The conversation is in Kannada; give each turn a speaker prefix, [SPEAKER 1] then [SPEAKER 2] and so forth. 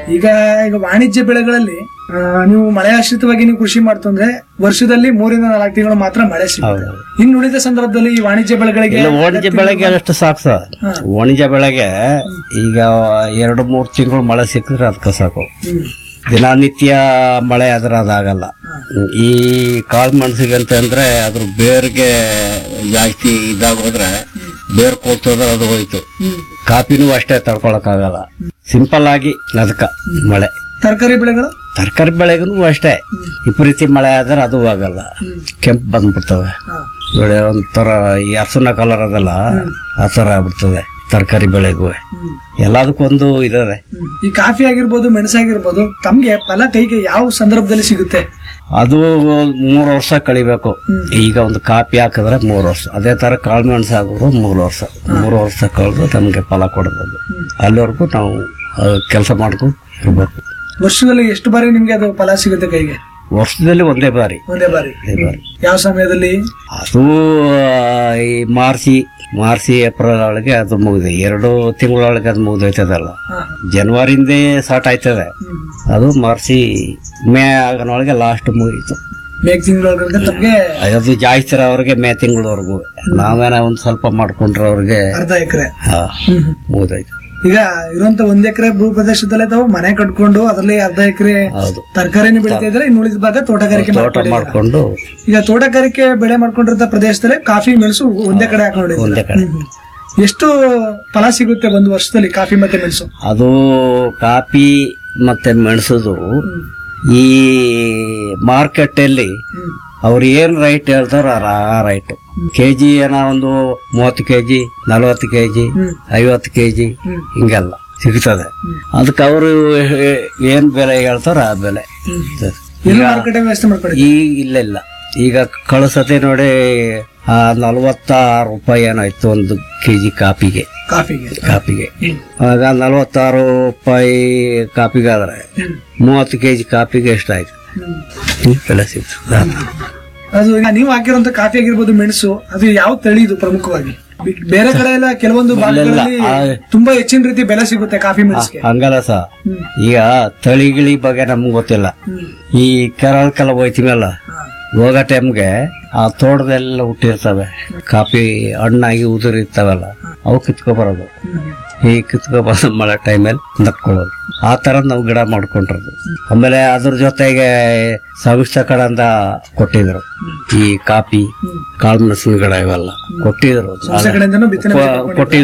[SPEAKER 1] ಈಗ ಈಗ ವಾಣಿಜ್ಯ ಬೆಳೆಗಳಲ್ಲಿ ಆ, ನೀವು ಮಳೆ ಆಶ್ರಿತವಾಗಿ ನೀವು ಕೃಷಿ ಮಾಡ್ತಂದ್ರೆ ವರ್ಷದಲ್ಲಿ ಮೂರಿಂದ ನಾಲ್ಕು ತಿಂಗಳು ಮಾತ್ರ ಮಳೆ ಸಿಗುತ್ತೆ
[SPEAKER 2] ಹೌದು.
[SPEAKER 1] ಇನ್ನು ಉಳಿದ ಸಂದರ್ಭದಲ್ಲಿ ಈ ವಾಣಿಜ್ಯ ಬೆಳೆಗಳಿಗೆ
[SPEAKER 2] ಇಲ್ಲ ವಾಣಿಜ್ಯ ಬೆಳೆಗೆ ಅಷ್ಟು ಸಾಕು ಸರ್ ವಾಣಿಜ್ಯ ಬೆಳೆಗೆ ಈಗ ಎರಡು ಮೂರು ತಿಂಗಳು ಮಳೆ ಸಿಕ್ಕಿದ್ರೆ ಅದಕ್ಕೆ ಸಾಕು
[SPEAKER 1] ಹ್ಮ್.
[SPEAKER 2] ದಿನನಿತ್ಯ ಮಳೆ ಆದ್ರೆ ಅದಾಗಲ್ಲ ಈ ಕಾಳು ಮೆಣಸಿಗೆ ಅಂತಂದ್ರೆ ಅದ್ರ ಬೇರ್ಗೆ ಜಾಸ್ತಿ ಇದಾಗೋದ್ರೆ ಬೇರ್ ಕೊಲ್ತೋದ್ರೆ ಅದು ಹೋಯ್ತು ಕಾಪಿನೂ ಅಷ್ಟೇ ತಡ್ಕೊಳಕ್ಕಾಗಲ್ಲ ಸಿಂಪಲ್ ಆಗಿ ಅದಕ್ಕ ಮಳೆ
[SPEAKER 1] ತರಕಾರಿ ಬೆಳೆಗಳು
[SPEAKER 2] ತರಕಾರಿ ಬೆಳೆಗೂ ಅಷ್ಟೇ ವಿಪರೀತ ಮಳೆ ಆದ್ರೆ ಅದು ಆಗಲ್ಲ ಕೆಂಪು ಬಂದ್ಬಿಡ್ತವೆ
[SPEAKER 1] ಹಾ.
[SPEAKER 2] ಬೆಳೆ ಒಂಥರ ಈ ಹಸುನ ಕಲರ್ ಅದಲ್ಲ ಆ ಥರ ಆಗ್ಬಿಡ್ತದೆ ತರಕಾರಿ ಬೆಳೆಗೂ
[SPEAKER 1] ಹ್ಮ್.
[SPEAKER 2] ಎಲ್ಲದಕ್ಕೊಂದು ಇದಾವೆ
[SPEAKER 1] ಹ್ಮ್. ಈ ಕಾಫಿ ಆಗಿರ್ಬೋದು ಮೆಣಸಾಗಿರ್ಬೋದು ತಮ್ಗೆ ಫಲ ಕೈಗೆ ಯಾವ ಸಂದರ್ಭದಲ್ಲಿ ಸಿಗುತ್ತೆ
[SPEAKER 2] ಅದು ಮೂರು ವರ್ಷ ಕಳಿಬೇಕು ಈಗ ಒಂದು ಕಾಪಿ ಹಾಕಿದ್ರೆ ಮೂರು ವರ್ಷ ಅದೇ ತರ ಕಾಳು ಮೆಣಸು ಹಾಕಿದ್ರು ಮೂರು ವರ್ಷ ಮೂರು ವರ್ಷ ಕಳೆದು ನಮಗೆ ಫಲ ಕೊಡ್ಬೋದು ಅಲ್ಲಿವರೆಗೂ ನಾವು ಕೆಲಸ ಮಾಡ್ಕೊಂಡು ಇರ್ಬೇಕು
[SPEAKER 1] ವರ್ಷದಲ್ಲಿ ಎಷ್ಟು ಬಾರಿ ನಿಮ್ಗೆ ಅದು ಫಲ ಸಿಗುತ್ತೆ ಕೈಗೆ
[SPEAKER 2] ವರ್ಷದಲ್ಲಿ ಒಂದೇ ಬಾರಿ
[SPEAKER 1] ಒಂದೇ ಬಾರಿ
[SPEAKER 2] ಒಂದೇ ಬಾರಿ
[SPEAKER 1] ಯಾವ ಸಮಯದಲ್ಲಿ
[SPEAKER 2] ಅದು ಆ, ಈ ಮಾರ್ಚಿ ಮಾರ್ಚಿ ಏಪ್ರಿಲ್ ಒಳಗೆ ಅದು ಮುಗಿದು ಎರಡು ತಿಂಗಳೊಳಗೆ ಅದು ಮುಗಿದೋಯ್ತದಲ್ಲ
[SPEAKER 1] ಹಾ.
[SPEAKER 2] ಜನವರಿಯಿಂದೇ ಸ್ಟಾರ್ಟ್ ಆಯ್ತದೆ
[SPEAKER 1] ಹ್ಮ್.
[SPEAKER 2] ಅದು ಮಾರ್ಚಿ ಮೇ ಆಗನೊಳಗೆ ಲಾಸ್ಟ್ ಮುಗೀತು
[SPEAKER 1] ಮೇಗ್ ತಿಂಗಳೊಳಗೆ ತಮ್ಗೆ
[SPEAKER 2] ಅದು ಜಾಸ್ತಿ ಅವ್ರಿಗೆ ಮೇ ತಿಂಗಳವರೆಗೂ ನಾವೇನ ಒಂದ್ ಸ್ವಲ್ಪ ಮಾಡ್ಕೊಂಡ್ರೆ ಅವ್ರಿಗೆ
[SPEAKER 1] ಅರ್ಧ ಎಕರೆ
[SPEAKER 2] ಹಾ, ಮುಗ್ದೋಯ್ತು
[SPEAKER 1] ಈಗ ಇರುವಂತ ಒಂದ್ ಎಕರೆ ಭೂ ಪ್ರದೇಶದಲ್ಲೇ ತಾವು ಮನೆ ಕಟ್ಕೊಂಡು ಅದರಲ್ಲಿ ಅರ್ಧ ಎಕರೆ
[SPEAKER 2] ಹೌದು
[SPEAKER 1] ತರಕಾರಿನ ಬೆಳಿತಾ ಇದ್ರೆ ಇನ್ನು ಉಳಿದ ಭಾಗ ತೋಟಗಾರಿಕೆ
[SPEAKER 2] ತೋಟ
[SPEAKER 1] ಮಾಡ್ಕೊಂಡಿದ್ದೀರಾ.
[SPEAKER 2] ಮಾಡ್ಕೊಂಡು
[SPEAKER 1] ಈಗ ತೋಟಗಾರಿಕೆ ಬೆಳೆ ಮಾಡ್ಕೊಂಡಿರೋ ಪ್ರದೇಶದಲ್ಲಿ ಕಾಫಿ ಮೆಣಸು ಒಂದೇ ಕಡೆ ಹಾಕೊಂಡಿದ್ದೀರಾ.
[SPEAKER 2] ಒಂದೇ ಕಡೆ
[SPEAKER 1] ಹ್ಮ್, ಹ್ಮ್. ಎಷ್ಟು ಫಲ ಸಿಗುತ್ತೆ ಒಂದು ವರ್ಷದಲ್ಲಿ ಕಾಫಿ ಮತ್ತೆ ಮೆಣಸು
[SPEAKER 2] ಅದು ಕಾಪಿ ಮತ್ತೆ ಮೆಣಸದು ಈ ಮಾರ್ಕೆಟ್ ಅಲ್ಲಿ
[SPEAKER 1] ಹ್ಮ್.
[SPEAKER 2] ಅವ್ರು ಏನ್ ರೈಟ್ ಹೇಳ್ತಾರೋ ಆ ರೈಟ್ ಕೆಜಿ ಏನೋ ಒಂದು ಮೂವತ್ತು ಕೆಜಿ ನಲವತ್ತು ಕೆಜಿ
[SPEAKER 1] ಹ್ಮ್.
[SPEAKER 2] ಐವತ್ತು ಕೆಜಿ
[SPEAKER 1] ಹ್ಮ್.
[SPEAKER 2] ಹಿಂಗೆಲ್ಲ ಸಿಗ್ತದೆ ಅದಕ್ಕೆ ಅವರು ಏನ್ ಬೆಲೆ ಹೇಳ್ತಾರೋ ಆ ಬೆಲೆ
[SPEAKER 1] ಎಲ್ಲಿ ಮಾರುಕಟ್ಟೆ ವ್ಯವಸ್ಥೆ ಮಾಡ್ಕೊಂಡಿದ್ದೀರಾ
[SPEAKER 2] ಈಗ ಇಲ್ಲ ಇಲ್ಲ ಈಗ ಕಳಿಸತೆ ನೋಡಿ ಆ ನಲವತ್ತಾರು ರೂಪಾಯಿ ಏನಾಯ್ತು ಒಂದು ಕೆಜಿ ಕಾಪಿಗೆ
[SPEAKER 1] ಕಾಫಿಗೆ
[SPEAKER 2] ಕಾಪಿಗೆ ಆಗ ನಲವತ್ತಾರು ರೂಪಾಯಿ ಕಾಪಿಗಾದ್ರೆ ಮೂವತ್ತು ಕೆಜಿ ಕಾಪಿಗೆ ಎಷ್ಟಾಯ್ತು
[SPEAKER 1] ಹ್ಮ್.
[SPEAKER 2] ಈ ಬೆಲೆ ಸಿಗ್ತದೆ
[SPEAKER 1] ಅದು ಈಗ ನೀವು ಹಾಕಿರುವಂತ ಕಾಫಿ ಆಗಿರ್ಬೋದು ಮೆಣಸು ಅದು ಯಾವ ತಳಿ ಇದು ಪ್ರಮುಖವಾಗಿ ಬಿ- ಬೇರೆ ಕಡೆ ಎಲ್ಲ ಕೆಲವೊಂದು ಭಾಗಗಳಲ್ಲಿ
[SPEAKER 2] ಆ-
[SPEAKER 1] ತುಂಬಾ ಹೆಚ್ಚಿನ ರೀತಿ ಬೆಲೆ ಸಿಗುತ್ತೆ ಕಾಫಿ ಮೆಣಸಿಗೆ
[SPEAKER 2] ಹಂಗಲ್ಲ ಸಹ ಈಗ ತಳಿಗಿಳಿ ಬಗ್ಗೆ ನಮ್ಗೆ ಗೊತ್ತಿಲ್ಲ ಈ ಕೆರಳಕ್ಕೆಲ್ಲ ಹೋಯ್ತೀವಲ್ಲ ಹೋಗೋ ಟೈಮ್ಗೆ ಆ ತೋಟದೆಲ್ಲ ಹುಟ್ಟಿರ್ತವೆ ಕಾಫಿ ಹಣ್ಣಾಗಿ ಉದುರಿರ್ತಾವಲ್ಲ ಅವು ಕಿತ್ಕೊಬರೋದು ಈ ಕಿತ್ಕೊಬರೋದು ಮಳೆ ಟೈಮಲ್ಲಿ ನಕ್ಕೊಳ್ಳೋದು ಆ ತರ ನಾವು ಗಿಡ ಮಾಡ್ಕೊಂಡಿರೋದು ಆಮೇಲೆ ಅದ್ರ ಜೊತೆಗೆ ಸವಿಷ್ಟ ಕಡೆಯಿಂದ ಕೊಟ್ಟಿದ್ರು ಈ ಕಾಫಿ ಕಾಳು ಮೆಣಸಿನ ಗಿಡ ಇವೆಲ್ಲ ಕೊಟ್ಟಿದ್ರು
[SPEAKER 1] ಕಡೆಯಿಂದನೂ ಬಿತ್ತನೆ
[SPEAKER 2] ಕೊಟ್ಟಿದ್ರು